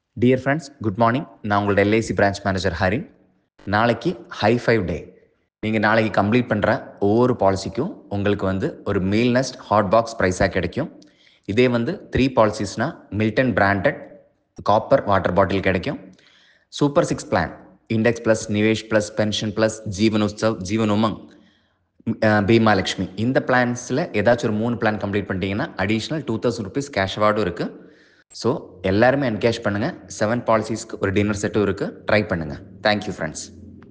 dear friends good morning நான் உங்களோட LIC branch manager Harin நாளைக்கு ஹை ஃபைவ் டே நீங்கள் நாளைக்கு கம்ப்ளீட் பண்ணுற ஒவ்வொரு பாலிசிக்கும் உங்களுக்கு வந்து ஒரு மீல் நெஸ்ட் ஹாட் பாக்ஸ் ப்ரைஸாக கிடைக்கும் இதே வந்து த்ரீ பாலிசிஸ்னால் Milton branded copper water bottle கிடைக்கும் super six plan index plus Nivesh plus pension plus Jeevan Utsav Jeevan Umang ah Bima Lakshmi இந்த பிளான்ஸில் ஏதாச்சும் ஒரு மூணு பிளான் கம்ப்ளீட் பண்ணிட்டீங்கன்னா additional two thousand rupees cash அவார்டும் இருக்குது ஸோ எல்லாருமே என்கேஷ் பண்ணுங்கள் செவன் பாலிசிஸ்க்கு ஒரு டின்னர் செட்டும் இருக்குது ட்ரை பண்ணுங்கள் தேங்க்யூ ஃப்ரெண்ட்ஸ்